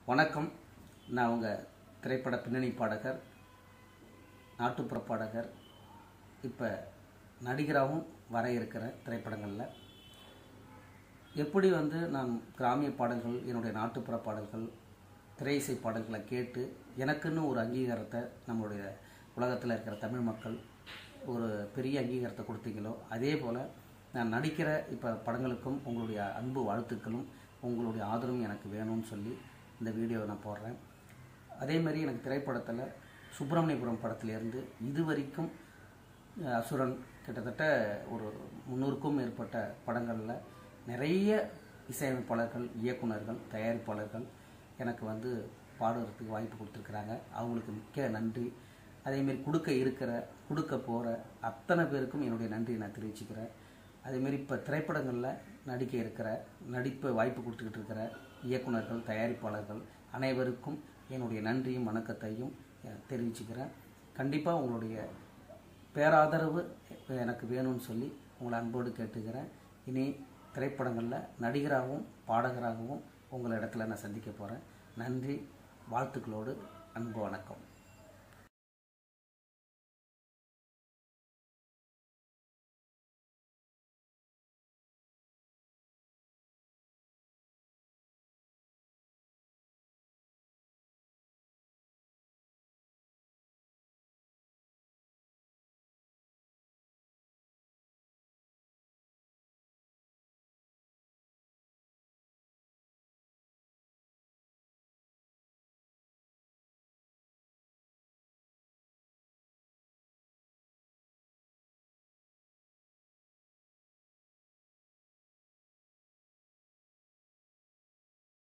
வணக்கம் நான் உங்கள் திரைப்பட பின்னணி பாடகர் நாட்டுப்புற பாடகர் இப்போ நடிகராகவும் வர இருக்கிற திரைப்படங்களில் எப்படி வந்து நான் கிராமிய பாடல்கள் என்னுடைய நாட்டுப்புற பாடல்கள் திரை இசை பாடல்களை கேட்டு எனக்குன்னு ஒரு அங்கீகாரத்தை நம்மளுடைய உலகத்தில் இருக்கிற தமிழ் மக்கள் ஒரு பெரிய அங்கீகாரத்தை கொடுத்தீங்களோ அதே போல் நான் நடிக்கிற இப்போ படங்களுக்கும் உங்களுடைய அன்பு வாழ்த்துக்களும் உங்களுடைய ஆதரவும் எனக்கு வேணும்னு சொல்லி இந்த வீடியோவை நான் போடுறேன் அதே மாதிரி எனக்கு திரைப்படத்தில் சுப்பிரமணியபுரம் படத்திலேருந்து இது வரைக்கும் அஹ், அசுரன் கிட்டத்தட்ட ஒரு முந்நூறுக்கும் மேற்பட்ட படங்களில் நிறைய இசையமைப்பாளர்கள் இயக்குனர்கள் தயாரிப்பாளர்கள் எனக்கு வந்து பாடுறதுக்கு வாய்ப்பு கொடுத்துருக்குறாங்க அவங்களுக்கு மிக்க நன்றி அதேமாரி கொடுக்க இருக்கிற கொடுக்க போகிற அத்தனை பேருக்கும் என்னுடைய நன்றியை நான் தெரிவிச்சுக்கிறேன் அதேமாரி இப்போ திரைப்படங்களில் நடிக்க இருக்கிற நடிப்பை வாய்ப்பு கொடுத்துக்கிட்டு இருக்கிற இயக்குனர்கள் தயாரிப்பாளர்கள் அனைவருக்கும் என்னுடைய நன்றியும் வணக்கத்தையும் அஹ், தெரிவிச்சுக்கிறேன் கண்டிப்பாக உங்களுடைய பேராதரவு எனக்கு வேணும்னு சொல்லி உங்களை அன்போடு கேட்டுக்கிறேன் இனி திரைப்படங்களில் நடிகராகவும் பாடகராகவும் உங்கள் இடத்துல நான் சந்திக்க போகிறேன் நன்றி வாழ்த்துக்களோடு அன்பு வணக்கம்